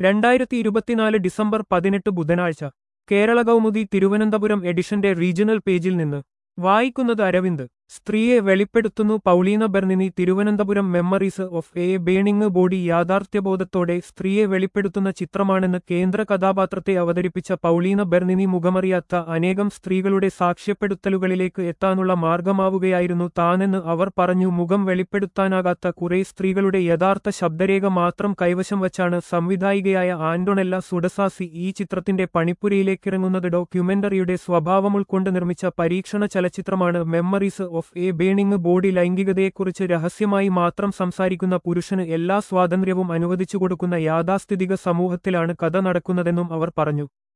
രണ്ടായിരത്തി ഇരുപത്തിനാല് ഡിസംബർ പതിനെട്ട് ബുധനാഴ്ച കേരള കൗമുദി തിരുവനന്തപുരം എഡിഷന്റെ റീജിയണൽ പേജിൽ നിന്ന് വായിക്കുന്നത് അരവിന്ദ് സ്ത്രീയെ വെളിപ്പെടുത്തുന്നു Paulina Bernini Thiruvananthapuram memories of a burning body യാഥാർത്ഥ്യബോധത്തോടെ സ്ത്രീയെ വെളിപ്പെടുത്തുന്ന ചിത്രമാണെന്ന് കേന്ദ്ര കഥാപാത്രത്തെ അവതരിപ്പിച്ച പൗളീന ബെർണിനി മുഖമറിയാത്ത അനേകം സ്ത്രീകളുടെ സാക്ഷ്യപ്പെടുത്തലുകളിലേക്ക് എത്താനുള്ള മാർഗമാവുകയായിരുന്നു താനെന്ന് അവർ പറഞ്ഞു മുഖം വെളിപ്പെടുത്താനാകാത്ത കുറെ സ്ത്രീകളുടെ യഥാർത്ഥ ശബ്ദരേഖ മാത്രം കൈവശം വച്ചാണ് സംവിധായികയായ ആന്റോണെല്ല സുഡസാസി ഈ ചിത്രത്തിന്റെ പണിപ്പുരയിലേക്കിറങ്ങുന്നത് ഡോക്യുമെന്ററിയുടെ സ്വഭാവം ഉൾക്കൊണ്ട് നിർമ്മിച്ച പരീക്ഷണ ചലച്ചിത്രമാണ് memories of a burning body ലൈംഗികതയെക്കുറിച്ച് രഹസ്യമായി മാത്രം സംസാരിക്കുന്ന പുരുഷന് എല്ലാ സ്വാതന്ത്ര്യവും അനുവദിച്ചു കൊടുക്കുന്ന യാഥാസ്ഥിതിക സമൂഹത്തിലാണ് കഥ നടക്കുന്നതെന്നും അവർ പറഞ്ഞു